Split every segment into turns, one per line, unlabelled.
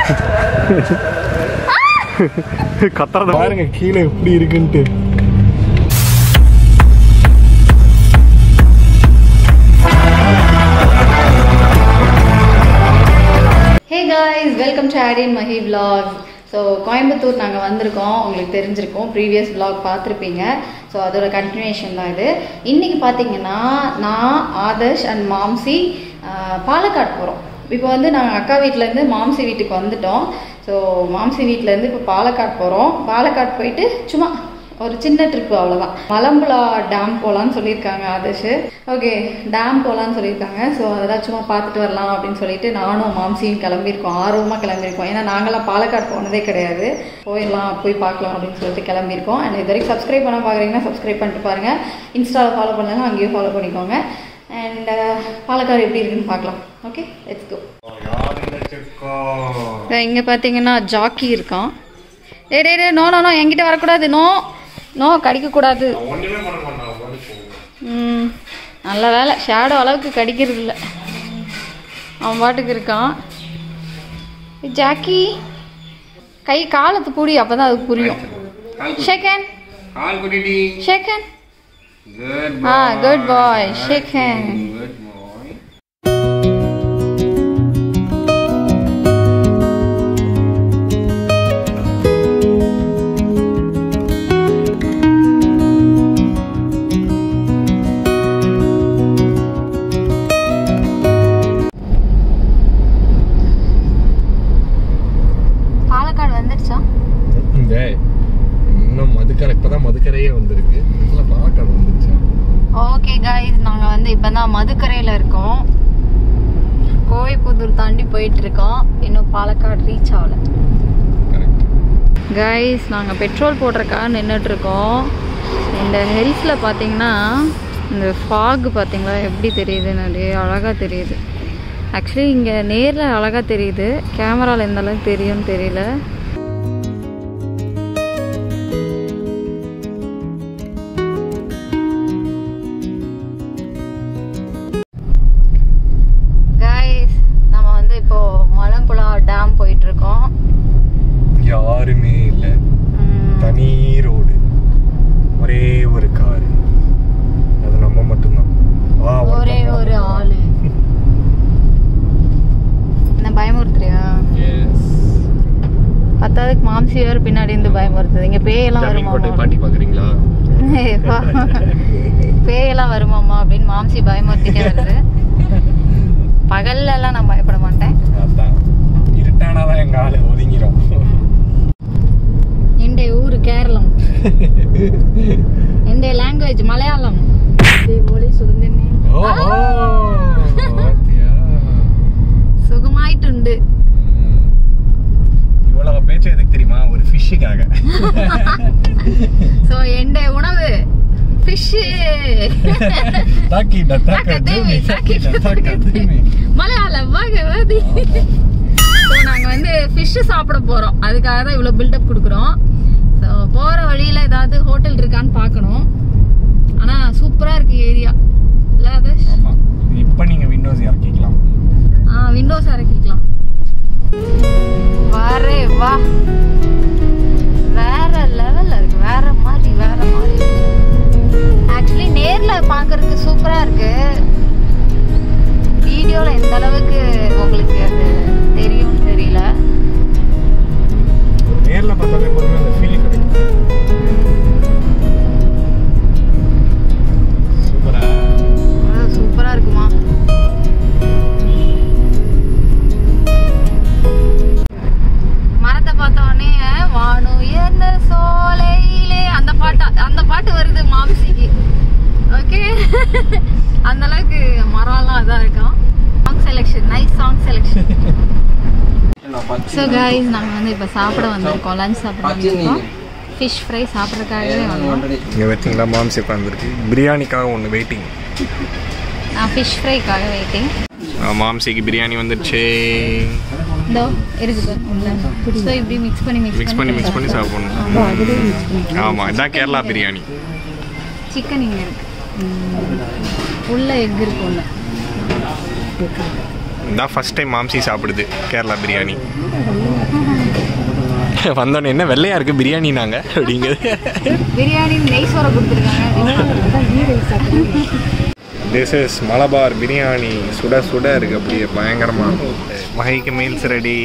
கத்துறது பாருங்க கீழே எப்படி இருக்குன்ட்டு
hey guys welcome to Adiyan Mahi vlogs so Coimbatore நாங்கள் வந்திருக்கோம் உங்களுக்கு தெரிஞ்சிருக்கோம் ப்ரீவியஸ் vlog பார்த்துருப்பீங்க ஸோ அதோட கண்டினியூஷன் தான் இது இன்றைக்கி பார்த்தீங்கன்னா நான் ஆதர்ஷ் அண்ட் மாம்சி ஆஹ், பாலக்காடு போகிறோம் இப்போ வந்து நாங்கள் அக்கா வீட்டிலேருந்து மாம்சி வீட்டுக்கு வந்துட்டோம் ஸோ மாம்சி வீட்டிலேருந்து இப்போ பாலக்காடு போகிறோம் பாலக்காடு போயிட்டு சும்மா ஒரு சின்ன ட்ரிப்பு அவ்வளோதான் மலம்புலா டேம் போகலான்னு சொல்லியிருக்காங்க ஆதர்ஷ் ஓகே டேம் போகலான்னு சொல்லியிருக்காங்க ஸோ அதெல்லாம் சும்மா பார்த்துட்டு வரலாம் அப்படின்னு சொல்லிட்டு நானும் மாம்சியும் கிளம்பியிருக்கோம் ஆர்வமாக கிளம்பியிருக்கோம் ஏன்னா நாங்களாம் பாலக்காடு போனதே கிடையாது போயிடலாம் போய் பார்க்கலாம் அப்படின்னு சொல்லிட்டு கிளம்பியிருக்கோம் அண்ட் இது வரைக்கும் சப்ஸ்கிரைப் பண்ண பார்க்குறீங்கன்னா சப்ஸ்கிரைப் பண்ணிட்டு பாருங்கள் இன்ஸ்டாவில் ஃபாலோ பண்ணலாம் அங்கேயும் ஃபாலோ பண்ணிக்கோங்க அண்ட் பாலக்காடு எப்படி இருக்குன்னு பார்க்கலாம் ஓகே லெட்ஸ் கோ இங்கே பார்த்தீங்கன்னா ஜாக்கி இருக்கான் டே டே டே நோ நோ நோ என்கிட்ட வரக்கூடாது நோ நோ கடிக்கக்கூடாது ம் நல்ல வேலை ஷேடோ அளவுக்கு கடிக்கிறது இல்லை அவன் பாட்டுக்கு இருக்கான் ஏய், ஜாக்கி கை காலத்து பூடி அப்போ தான் அது புரியும் ஷேக்
கால் குட்டிடி
ஷேக்
குட்
ஆ good boy shake
good boy
Palakkad வந்துடுச்சா
டேய், இன்னும் மதுக்கரை இப்பதான் மதுக்கரையே வந்திருக்கு இதுல பாலக்காடு வந்துருச்சா
ஓகே காய்ஸ் நாங்கள் வந்து இப்போ தான் மதுக்கரையில் இருக்கோம் கோவைப்புதூர் தாண்டி போயிட்டு இருக்கோம் இன்னும் பாலக்காடு ரீச் ஆகல
கரெக்ட்
கைஸ் நாங்கள் பெட்ரோல் போடுறக்காக நின்றுட்டு இருக்கோம் இந்த ஹில்ஸில் பார்த்தீங்கன்னா இந்த ஃபாக் பார்த்தீங்களா எப்படி தெரியுதுன்னு அப்படியே அழகாக தெரியுது ஆக்சுவலி இங்கே நேரில் அழகாக தெரியுது கேமராவில் எந்த அளவுக்கு தெரியும்னு தெரியல கைஸ் நம்ம வந்து இப்போ மலம்புழா டேம் போயிட்டு இருக்கோம்
யாருமே இல்ல தனி ரோடு ஒரே ஒரு காரு அது நம்ம மட்டும்தான் வா,
ஒரே
ஒருத்தன்
ஒரு
வா.
ஆளு என்ன பயமுறுத்துறியா
Yes.
பத்தாவதுக்கு மாம்சி வேறு பின்னாடி இருந்து பயமுறுத்துது இங்க பேயெல்லாம்
ஜமீன் கோட்டை
வருமாமா
பாட்டி பாக்குறீங்களா
ஏய், பா. பேயெல்லாம் வருமாமா அப்படின்னு மாம்சி பயமுறுத்திட்டே வருது பகல்ல எல்லாம் நான் பயப்பட மாட்டேன்
அதான் இருட்டானாதான் எங்க ஆளு ஒதுங்கிரும்
எந்த ஊரு கேரளம் எந்த லாங்குவேஜ் மலையாளம் மொழி சுதந்திரனே
ஓ பாத்தியா
சுகமாயிട്ടുണ്ട്
ம். இவ்வளவு பேச்சு எதுக்கு தெரியுமா ஒரு ஃபிஷ்ஷுக்காக
சோ எந்த உணவு ஃபிஷ்
தாக்கிட்ட தாக்க
தாக்கத்தேவி,
தாக்கிட்ட தாக்க
தாக்கத்தேவி. மலையாளம் பகவதி ஸோ நாங்கள் வந்து ஃபிஷ்ஷு சாப்பிட போகிறோம் அதுக்காக தான் இவ்வளோ பில்டப் கொடுக்குறோம் ஸோ போகிற வழியில் ஏதாவது ஹோட்டல் இருக்கான்னு பார்க்கணும் ஆனால் சூப்பராக இருக்கு ஏரியா இல்லை அது
ஆமா இப்போ நீங்க விண்டோஸ் இறக்கிக்கலாம்
ஆ விண்டோஸ் இறக்கிக்கலாம் வரே வா வேற லெவல்ல இருக்கு வேற மாதிரி வேற மாதிரி ஆக்சுவலி நேர்ல பார்க்கறதுக்கு சூப்பரா இருக்கு வீடியோல எந்த அளவுக்கு உங்களுக்கு அது தெரியும்னு தெரியல
நேர்ல பார்த்தாலே எப்போதுமே அந்த ஃபீல் கிடைக்கும் சூப்பரா
அதான் சூப்பரா இருக்குமா மரத்தை பார்த்த உடனே வானுயர்ந்த சோலையிலே அந்த பாட்டு அந்த பாட்டு வருது மாம்சிக்கு ஓகே அந்த அளவுக்கு மரம்லாம் இதாக இருக்கும் song selection nice song selection so guys நாங்கள் வந்து இப்போ சாப்பிட வந்திருக்கோம் லஞ்ச் சாப்பிட வந்திருக்கோம் ஃபிஷ் ஃப்ரை சாப்பிட்றதுக்காகவே வந்தோம்
இங்க பார்த்தீங்களா மாம்சி உட்காந்துருக்கு பிரியாணிக்காக ஒன்று வெயிட்டிங்
நான் ஃபிஷ் ஃப்ரைக்காக வெயிட்டிங்
மாம்சிக்கு பிரியாணி வந்துடுச்சு
இதோ இருக்குது உள்ள ஸோ இப்படி மிக்ஸ் பண்ணி
மிக்ஸ் பண்ணி மிக்ஸ் பண்ணி சாப்பிடணும் ஆமாம் இதான் கேரளா பிரியாணி
சிக்கன் இங்கே இருக்கு உள்ள எக் இருக்கு உள்ள
இதான் ஃபஸ்ட் டைம் மாம்சி சாப்பிடுது கேரளா பிரியாணி வந்தோடனே என்ன வெள்ளையா இருக்கு பிரியாணி நாங்க அப்படிங்கிறது
பிரியாணி நெய் சோறை கொடுத்துருக்காங்க
திஸ் இஸ் மலபார் பிரியாணி சுட சுட இருக்கு அப்படியே பயங்கரமா மகைக்கு meals ready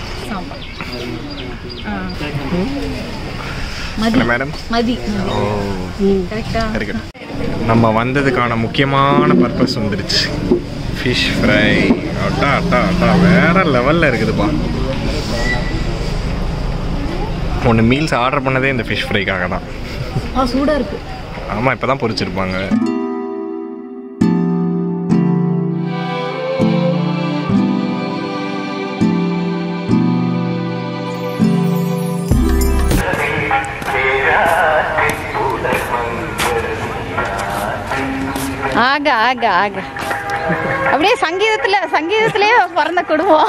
Mathi
madam
Mathi
ஓ
கரெக்டா
இருக்கட்டும் நம்ம வந்ததுக்கான முக்கியமான பர்பஸ் வந்துருச்சு ஃபிஷ் ஃப்ரை அட்டா அட்டா அட்டா வேற லெவலில் இருக்குதுப்பா ஒன்று மீல்ஸ் ஆர்டர் பண்ணதே இந்த ஃபிஷ் ஃப்ரைக்காக தான்
ஆ சூடா இருக்கு
ஆமாம் இப்போ தான் பொரிச்சிருப்பாங்க
ஆக ஆக ஆக அப்படியே சங்கீதத்துல சங்கீதத்திலேயே பிறந்த குடும்பம்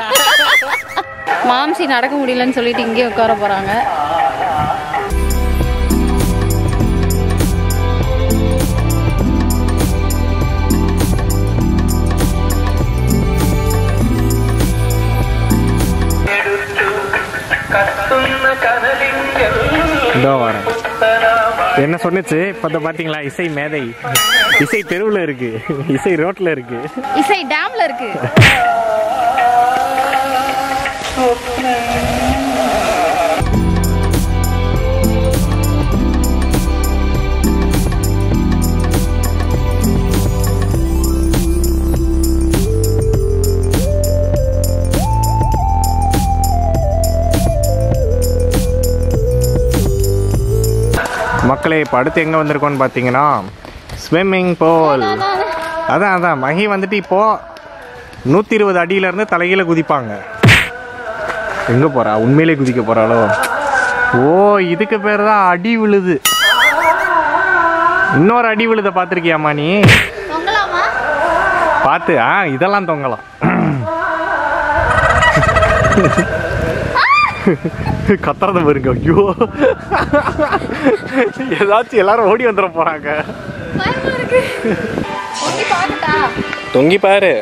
மாம்சி நடக்க முடியலன்னு சொல்லிட்டு இங்கே உட்கார போறாங்க
இதோ வரேன் என்ன சொன்னுச்சு இப்போ பார்த்தீங்களா இசை மேதை இசை தெருவில் இருக்கு இசை ரோட்டில் இருக்கு
இசை டேம்ல இருக்கு
மக்களே இப்போ அடுத்து எங்கே வந்திருக்கோம்னு பார்த்தீங்கன்னா ஸ்விம்மிங் பூல் அதான் அதான் மகி வந்துட்டு இப்போ நூற்றி இருபது அடியிலேருந்து தலைகீழ குதிப்பாங்க எங்கே போறா உண்மையிலே குதிக்க போறாளோ ஓ இதுக்கு பேர் தான் அடி விழுது இன்னொரு அடி விழுத பார்த்துருக்கியாம்மா நீ
தொங்கலாமா
பார்த்து ஆ இதெல்லாம் தொங்கலாம் கத்துறத பாருங்க ஐயோ ஏதாச்சும் எல்லாரும் ஓடி வந்துட போறாங்க
பயமா இருக்கு ஓகே பாக்கட்டா
தொங்கி பாரு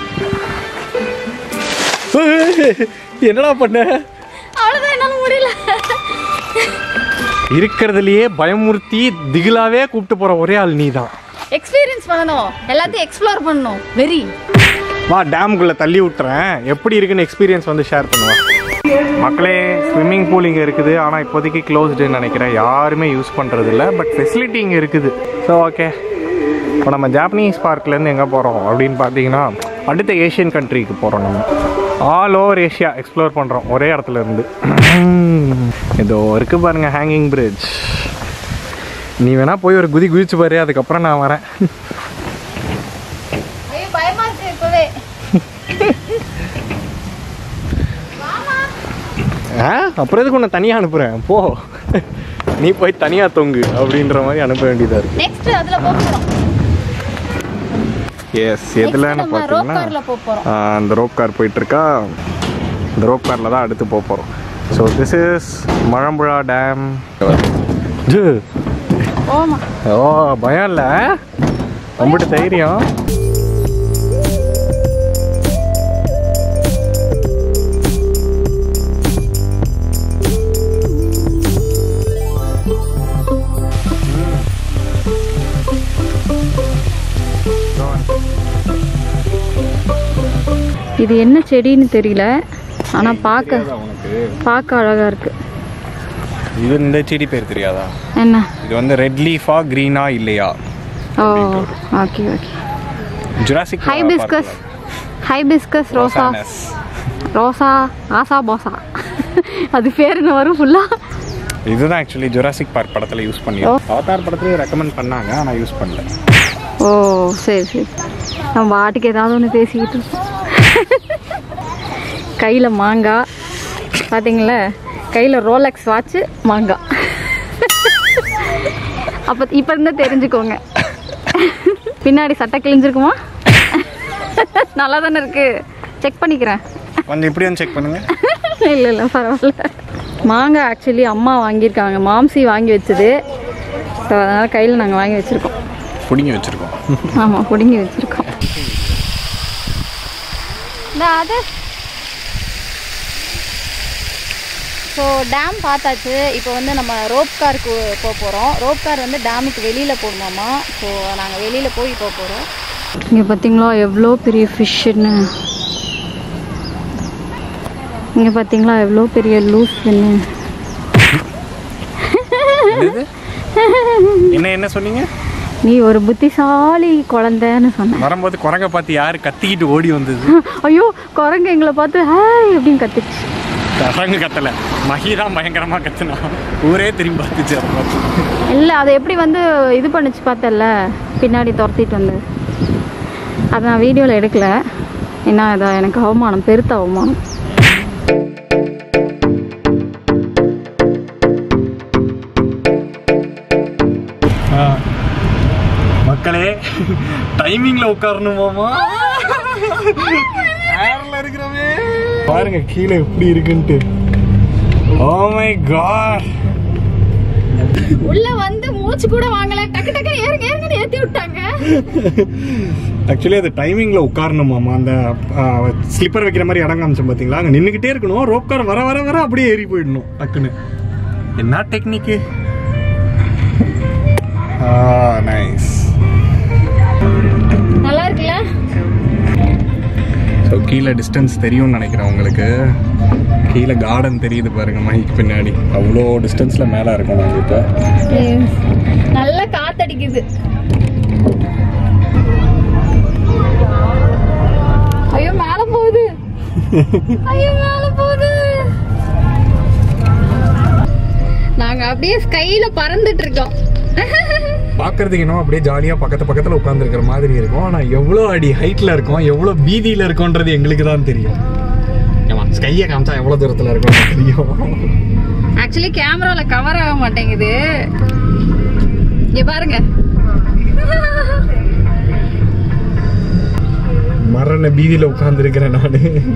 என்னடா பண்ண
அவ்வளவுதான் என்னால முடியல
இருக்கிறதுலயே பயமுறுத்தி திகிலாவே கூப்பிட்டு போற ஒரே ஆள் நீ தான்
எக்ஸ்பீரியன்ஸ் பண்ணணும் எல்லாத்தையும் எக்ஸ்ப்ளோர் பண்ணணும் வெரி
வா டேமுக்குள்ள தள்ளி விட்டுறேன் எப்படி இருக்குன்னு எக்ஸ்பீரியன்ஸ் வந்து ஷேர் பண்ணுவேன் மக்களே ஸ்விம்மிங் பூல் இங்கே இருக்குது ஆனால் இப்போதைக்கு க்ளோஸ்டுன்னு நினைக்கிறேன் யாருமே யூஸ் பண்ணுறது இல்லை பட் ஃபெசிலிட்டி இங்கே இருக்குது ஸோ ஓகே இப்போ நம்ம ஜாப்பனீஸ் பார்க்லேருந்து எங்கே போகிறோம் அப்படின்னு பார்த்தீங்கன்னா அடுத்த ஏஷியன் கண்ட்ரிக்கு போகிறோம் நம்ம ஆல் ஓவர் ஏஷியா எக்ஸ்ப்ளோர் பண்ணுறோம் ஒரே இடத்துல இருந்து இதோ இருக்கு பாருங்க ஹேங்கிங் பிரிட்ஜ் நீ வேணா போய் ஒரு குதி குதிச்சு பாரு அதுக்கப்புறம் நான் வரேன்
ஐயோ பயமா இருக்கு இப்பவே
ஆ அப்புறம் எதுக்கு உன்னை தனியாக அனுப்புகிறேன் போ நீ போய் தனியாக தொங்கு அப்படின்ற மாதிரி அனுப்ப வேண்டியதாக இருக்கு
நெக்ஸ்ட் அதுல போக போறோம்
எஸ் எதுலன்னு
நம்ம ரோப்
பார்த்தீங்கன்னா
கார்ல போக போறோம்
ஆ, அந்த ரோப் கார் போயிட்டுருக்கா இந்த ரோப் காரில் தான் அடுத்து போக போகிறோம் so this is Malampuzha dam
போமா
ஓ பயம் இல்லை ரொம்பிட்டு தைரியம்
இது என்ன செடின்னு தெரியல ஆனா பார்க்க
உனக்கு
பார்க்க அழகா இருக்கு
இது இந்த செடி பேர் தெரியாதா
என்ன
இது வந்து ரெட் லீஃபா க்ரீனா இல்லையா
ஓ okay okay
Jurassic
hibiscus hibiscus ரோசா ரோசா ஆசா போசா அது பேர் என்ன வரும் ஃபுல்லா
இதுதான் ஆக்சுவலி ஜுராசிக் பார்க் படத்தில் யூஸ் பண்ணி அவதார் படத்துலேயே ரெக்கமெண்ட் பண்ணாங்க ஆனால் யூஸ் பண்ணல
ஓ சரி சரி நம்ம பாட்டுக்கு ஏதாவது ஒன்று பேசிக்கிட்டு இருக்கோம் கையில் மாங்காய் பார்த்தீங்களா கையில் ரோலக்ஸ் வாட்ச்சு மாங்காய் அப்போ இப்போ இருந்தால் தெரிஞ்சுக்கோங்க பின்னாடி சட்டை கிழிஞ்சிருக்குமா நல்லா தானே இருக்கு செக் பண்ணிக்கிறேன்
கொஞ்சம் இப்படி வந்து செக் பண்ணுங்க
இல்லை இல்லை பரவாயில்ல மாங்காய் ஆக்சுவலி அம்மா வாங்கியிருக்காங்க மாம்சி வாங்கி வச்சது ஸோ அதனால் கையில் நாங்கள் வாங்கி வச்சுருக்கோம்
பிடிங்கி வச்சிருக்கோம்
ஆமாம் பிடுங்கி வச்சுருக்கோம் இந்த அது ஸோ டேம் பார்த்தாச்சு இப்போ வந்து நம்ம ரோப் காருக்கு போக போகிறோம் ரோப் கார் வந்து டேமுக்கு வெளியில் போகணுமாமா ஸோ நாங்கள் வெளியில் போய் போக போகிறோம் இங்கே பார்த்தீங்களா எவ்வளோ பெரிய ஃபிஷ்ஷுன்னு இங்கே பார்த்தீங்களா எவ்வளோ பெரிய லூஸ் ஃபின்னு
என்ன என்ன சொன்னீங்க
நீ ஒரு புத்திசாலி குழந்தைன்னு சொன்ன
வரும்போது குரங்க பார்த்து யாரு கத்திக்கிட்டு ஓடி வந்தது
ஐயோ குரங்கு எங்களை பார்த்து ஹாய் அப்படின்னு கத்துச்சு
குரங்கு கத்தல மகி தான் பயங்கரமா கத்துனா ஊரே திரும்பி பார்த்துச்சு அதை பார்த்து
இல்லை அதை எப்படி வந்து இது பண்ணுச்சு பார்த்தல பின்னாடி துரத்திட்டு வந்து அதை நான் வீடியோவில் எடுக்கல ஏன்னா இதை எனக்கு அவமானம் பெருத்த அவமானம்
மக்களே டைமிங்ல உட்காரணுமாமா ஏர்ல இருக்கிறவே பாருங்க கீழே எப்படி இருக்குன்ட்டு ஓ மை காட்
உள்ள வந்து மூச்சு கூட வாங்கல டக்கு டக்கு ஏறுங்க ஏறுங்க ஏத்தி விட்டாங்க
ஆக்சுவலி அது டைமிங்ல உட்காரணுமாமா அந்த ஸ்லிப்பர் வைக்கிற மாதிரி இடம் காமிச்சோம் பாத்தீங்களா அங்க நின்னுக்கிட்டே இருக்கணும் ரோப் கார் வர வர வர அப்படியே ஏறி போயிடணும் டக்குன்னு என்ன டெக்னிக்கு நைஸ்
நல்லா இருக்குல்ல
ஸோ கீழே டிஸ்டன்ஸ் தெரியும்னு நினைக்கிறேன் உங்களுக்கு கீழே கார்டன் தெரியுது பாருங்க மைக்கு பின்னாடி அவ்வளோ டிஸ்டன்ஸில் மேலே இருக்கும் நாங்கள் இப்போ
நல்ல காத்தடிக்குது ஐயோ மேல போகுது ஐயோ மேல போகுது நாங்க அப்படியே ஸ்கைல பறந்துட்டு இருக்கோம்
பார்க்கறதுக்கு என்னமோ அப்படியே ஜாலியாக பக்கத்து பக்கத்தில் உட்காந்துருக்கிற மாதிரி இருக்கும் ஆனால் எவ்வளோ அடி ஹைட்டில் இருக்கும் எவ்வளோ பீதியில் இருக்கும்ன்றது எங்களுக்கு தான் தெரியும் ஏமா ஸ்கையை காமிச்சா எவ்வளோ தூரத்தில் இருக்கும் தெரியும்
ஆக்சுவலி கேமரால கவர் ஆக மாட்டேங்குது இங்க பாருங்க
மரண பீதியில் உட்காந்துருக்கிறேன் நான்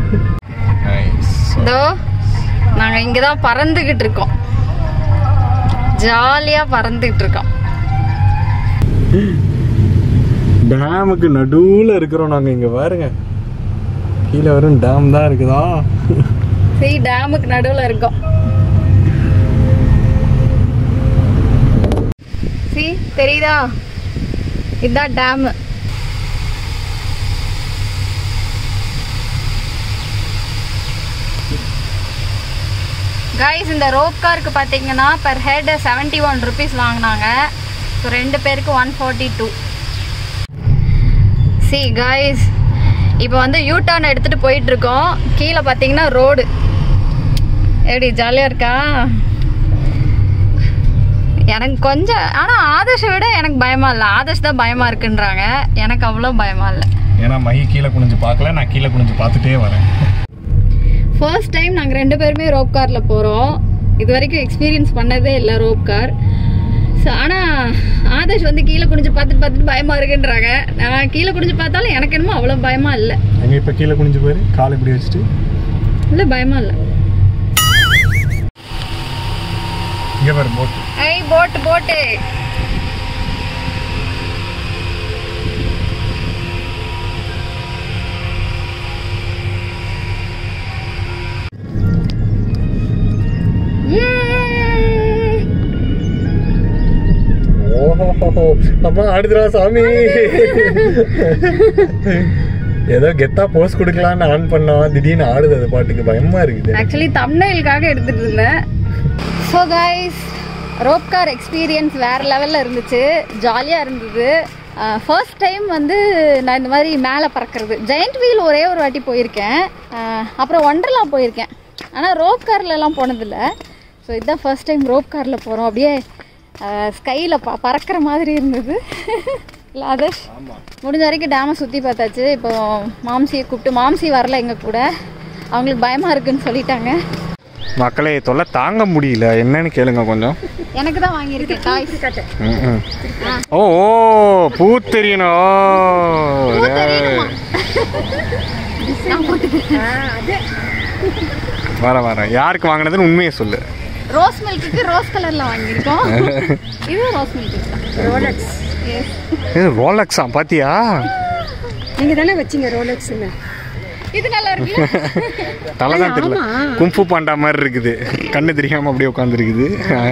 இதோ நாங்க இங்கதான் பறந்துகிட்டு இருக்கோம் ஜாலியா பறந்துகிட்டு இருக்கோம்
டேமுக்கு நடுவில் இருக்கிறோம் நாங்கள் இங்கே பாருங்க கீழே வெறும் டேம் தான் இருக்குதா
சரி டேமுக்கு நடுவுல இருக்கோம் சி தெரியுதா இதுதான் டேம் கைஸ் இந்த ரோப் காருக்கு பார்த்தீங்கன்னா per head seventy one rupees வாங்கினாங்க ஸோ ரெண்டு பேருக்கு one forty two see guys இப்போ வந்து யூ டர்ன் எடுத்துகிட்டு போயிட்டுருக்கோம் கீழே பார்த்தீங்கன்னா ரோடு எப்படி ஜாலியாக இருக்கா எனக்கு கொஞ்சம் ஆனால் ஆதர்ஷை விட எனக்கு பயமா இல்லை ஆதர்ஷ் தான் பயமா இருக்குன்றாங்க எனக்கு அவ்வளோ பயமா இல்லை
ஏன்னா மகி கீழே குனிஞ்சு பார்க்கல நான் கீழே குனிஞ்சு பார்த்துட்டே வரேன்
ஃபர்ஸ்ட் டைம் நாங்கள் ரெண்டு பேருமே ரோப் காரில் போகிறோம் இது வரைக்கும் எக்ஸ்பீரியன்ஸ் பண்ணதே இல்லை ரோப் கார் ஸோ ஆனால் ஆதர்ஷ் வந்து கீழே குனிஞ்சு பார்த்துட்டு பார்த்துட்டு பயமா இருக்குன்றாங்க நான் கீழே குனிஞ்சு பார்த்தாலும் எனக்கு என்னமோ அவ்வளோ பயமா இல்லை
எங்க இப்போ கீழே குனிஞ்சு போயிரு கால் இப்படி வச்சுட்டு
இல்லை பயமா இல்லை
இங்கே பாரு போட்டு
ஐ போட்டு போட்டு
ஓஹோ அம்மா ஆடுதுரா சாமி ஏதோ கெத்தா போஸ் கொடுக்கலான்னு ஆன் பண்ணோம் திடீர்னு ஆடுது அது பாட்டுக்கு பயமா இருக்குது
ஆக்சுவலி தம்னைலுக்காக எடுத்துட்டு இருந்தேன் so guys rope car experience வேற லெவலில் இருந்துச்சு ஜாலியாக இருந்தது ஃபர்ஸ்ட் டைம் வந்து நான் இந்த மாதிரி மேலே பறக்கிறது ஜெயண்ட் வீல் ஒரே ஒரு வாட்டி போயிருக்கேன் அஹ் அப்புறம் ஒண்டர்லா போயிருக்கேன் ஆனால் ரோப் கார்லலாம் போனதில்லை ஸோ இதுதான் ஃபர்ஸ்ட் டைம் ரோப் காரில் போகிறோம் அப்படியே ஸ்கையில் ப பறக்கிற மாதிரி இருந்தது இல்லை ஆதர்ஷ் முடிஞ்ச வரைக்கும் டேமை சுற்றி பார்த்தாச்சு இப்போ மாம்சியை கூப்பிட்டு மாம்சி வரல எங்கள் கூட அவங்களுக்கு பயமாக இருக்குன்னு சொல்லிட்டாங்க
மக்களே தொல்லை தாங்க முடியல என்னன்னு கேளுங்க கொஞ்சம்
எனக்கு தான் வாங்கியிருக்கேன் டாய்ஸ்
ம்ம். ஓ ஓ பூ தெரியணும் ஓ,
தெரியணுமா?
வர வரேன் யாருக்கு வாங்கினதுன்னு உண்மையை சொல்லு
ரோஸ் மில்க்குக்கு ரோஸ் கலர்ல வாங்கியிருக்கோம் இது ரோஸ் மில்க் தான் ரோலக்ஸ்
இது ரோலக்ஸா பாத்தியா
நீங்க தானே வச்சீங்க ரோலெக்ஸ்னு
இது நல்லா இருக்கு
தலை தான் தெரியல கும்ஃபு பாண்டா மாதிரி இருக்குது கண்ணு தெரியாம அப்படியே உட்காந்துருக்குது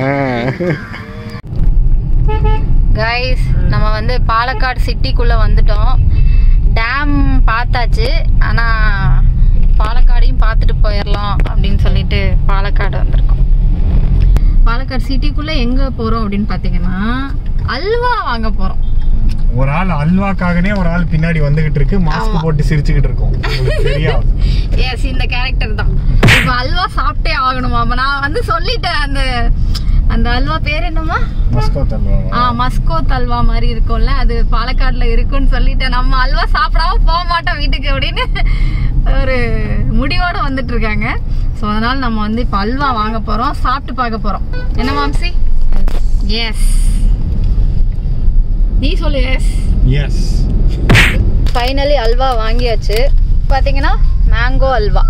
கைஸ் நம்ம வந்து பாலக்காடு சிட்டிக்குள்ளே வந்துட்டோம் டேம் பார்த்தாச்சு ஆனால் பாலக்காடையும் பார்த்துட்டு போயிடலாம் அப்படின்னு சொல்லிட்டு பாலக்காடு வந்திருக்கோம் பாலக்காடு சிட்டிக்குள்ளே எங்கே போகிறோம் அப்படின்னு பார்த்தீங்கன்னா அல்வா வாங்க போகிறோம்
ஒரு ஆள் அல்வாக்காகனே ஒரு ஆள் பின்னாடி வந்துகிட்டு இருக்கு மாஸ்க் போட்டு சிரிச்சுக்கிட்டு இருக்கோம் உங்களுக்கு தெரியாது
எஸ் இந்த கேரக்டர் தான் இப்போ அல்வா சாப்பிட்டே ஆகணுமா நான் வந்து சொல்லிட்டேன் அந்த அந்த அல்வா பேர் என்னம்மா
மஸ்கோ தல்வா
ஆ மஸ்கோ தல்வா மாதிரி இருக்கும்ல அது பாலக்காடுல இருக்குன்னு சொல்லிட்டு நம்ம அல்வா சாப்பிடாம போக மாட்டோம் வீட்டுக்கு அப்படின்னு ஒரு முடிவோட வந்துட்டு இருக்காங்க ஸோ அதனால நம்ம வந்து இப்போ அல்வா வாங்க போறோம் சாப்பிட்டு பார்க்க போறோம் என்ன மாம்சி எஸ் நீ சொல்லு எஸ்
எஸ்
ஃபைனலி அல்வா வாங்கியாச்சு பார்த்தீங்கன்னா மேங்கோ அல்வா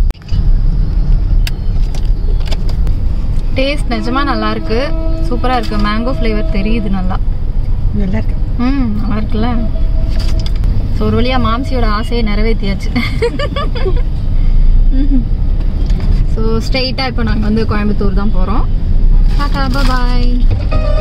டேஸ்ட் நிஜமா நல்லா இருக்கு சூப்பரா இருக்கு மேங்கோ ஃப்ளேவர் தெரியுது நல்லா
நல்லா இருக்கு
ம் நல்லா இருக்குல்ல ஸோ ஒரு வழியாக மாம்சியோட ஆசையை நிறைவேற்றியாச்சு ஸோ ஸ்ட்ரெயிட்டாக இப்போ நாங்கள் வந்து கோயம்புத்தூர் தான் போகிறோம் டாட்டா பாய்